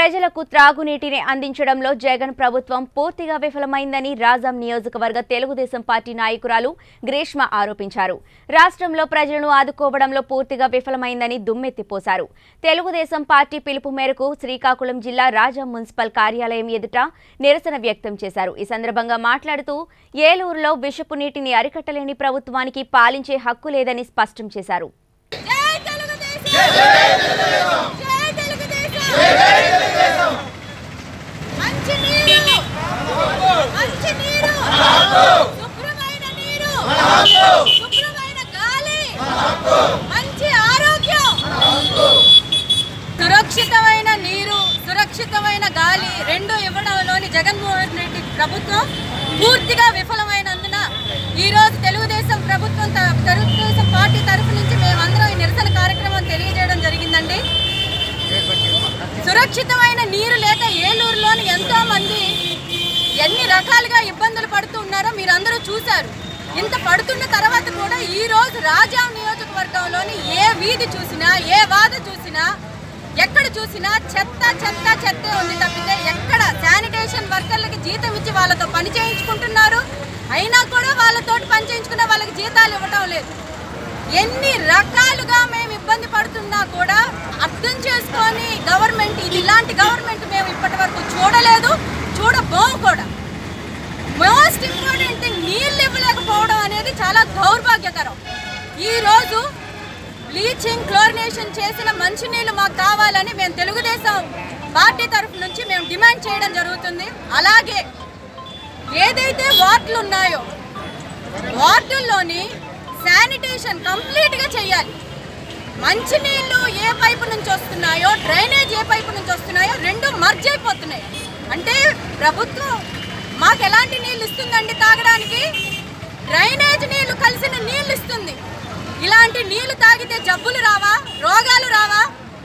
ప్రజలకు త్రాగునీటిని అందించడంలో జగన్ ప్రభుత్వం పూర్తిగా విఫలమైందని రాజాం నియోజకవర్గ తెలుగుదేశం పార్టీ నాయకురాలు గ్రీష్మ ఆరోపించారు రాష్ట్రంలో ప్రజలను ఆదుకోవడంలో పూర్తిగా విఫలమైందని దుమ్మెత్తిపోశారు తెలుగుదేశం పార్టీ పిలుపు మేరకు శ్రీకాకుళం జిల్లా రాజాం మున్సిపల్ కార్యాలయం ఎదుట నిరసన వ్యక్తం చేశారు ఈ సందర్భంగా మాట్లాడుతూ ఏలూరులో విషపు నీటిని అరికట్టలేని ప్రభుత్వానికి పాలించే హక్కు లేదని స్పష్టం చేశారు జై తెలుగుదేశం జై తెలుగుదేశం మంచి నీరు మంచి నీరు శుభ్రమైన నీరు శుభ్రమైన గాలి మంచి ఆరోగ్యం సురక్షితమైన నీరు సురక్షితమైన గాలి రెండు ఇవ్వడంలోని జగన్మోహన్ రెడ్డి ప్రభుత్వం పూర్తిగా విఫలమైనందున ఈ రోజు తెలుగుదేశం ప్రభుత్వం త- తెలుగుదేశం పార్టీ తరఫు నుంచి మేమందరం ఈ నిరసన కార్యక్రమం తెలియజేయడం జరిగిందండి సురక్షితమైన నీరు లేక ఏలూరులోని ఎంతో మంది ఎన్ని రకాలుగా ఇబ్బందులు పడుతూ ఉన్నారో మీరందరూ చూశారు ఇంత పడుతున్న తర్వాత కూడా ఈ రోజు రాజాం నియోజకవర్గంలోని ఏ వీధి చూసినా ఏ వాద చూసినా ఎక్కడ చూసినా చెత్త చెత్త చెత్తే ఉంది తప్పితే ఎక్కడ శానిటేషన్ వర్కర్లకి జీతం ఇచ్చి వాళ్ళతో పని చేయించుకుంటున్నారు అయినా కూడా వాళ్ళతోటి పని చేయించుకున్న వాళ్ళకి జీతాలు ఇవ్వటం లేదు ఎన్ని రకాలుగా మేము ఇబ్బంది పడుతున్నా కూడా అర్థం చేసుకొని గవర్నమెంట్ ఇది ఇలాంటి గవర్నమెంట్ మేము ఇప్పటి వరకు చూడలేదు చూడబోము కూడా మోస్ట్ ఇంపార్టెంట్ థింగ్ నీళ్ళు ఇవ్వలేకపోవడం అనేది చాలా దౌర్భాగ్యకరం ఈరోజు బ్లీచింగ్ క్లోరినేషన్ చేసిన మంచినీళ్ళు మాకు కావాలని మేము తెలుగుదేశం పార్టీ తరఫు నుంచి మేము డిమాండ్ చేయడం జరుగుతుంది అలాగే ఏదైతే వార్డులు ఉన్నాయో వార్డుల్లోని శానిటేషన్ కంప్లీట్గా చేయాలి మంచినీళ్ళు ఏ పైపు నుంచి వస్తున్నాయో డ్రైనేజ్ ఏ పైపు నుంచి వస్తున్నాయో రెండు మర్జ్ అయిపోతున్నాయి అంటే ప్రభుత్వం మాకు ఎలాంటి నీళ్ళు ఇస్తుందండి తాగడానికి డ్రైనేజ్ నీళ్లు కలిసిన నీళ్ళు ఇస్తుంది ఇలాంటి నీళ్లు తాగితే జబ్బులు రావా రోగాలు రావా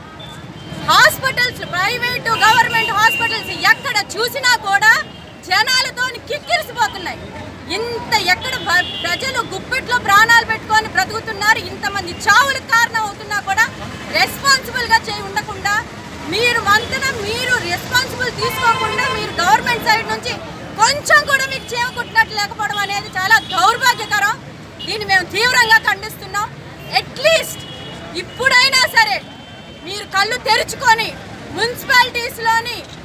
హాస్పిటల్స్ ప్రైవేటు గవర్నమెంట్ హాస్పిటల్స్ ఎక్కడ చూసినా కూడా జనాలతో కిక్కిరిసిపోతున్నాయి ఇంత ఎక్కడ భ- ప్రజలు గుప్పెట్లో ప్రాణాలు పెట్టుకొని బ్రతుకుతున్నారు ఇంతమంది చావులకు కారణం అవుతున్నా కూడా రెస్పాన్సిబుల్గా చేయి ఉండకుండా మీరు వంతన మీరు రెస్పాన్సిబుల్ తీసుకోకుండా మీరు గవర్నమెంట్ సైడ్ నుంచి కొంచెం కూడా మీకు చేకుట్టినట్టు లేకపోవడం అనేది చాలా దౌర్భాగ్యకరం దీన్ని మేము తీవ్రంగా ఖండిస్తున్నాం అట్లీస్ట్ ఇప్పుడైనా సరే మీరు కళ్ళు తెరుచుకొని మున్సిపాలిటీస్లోని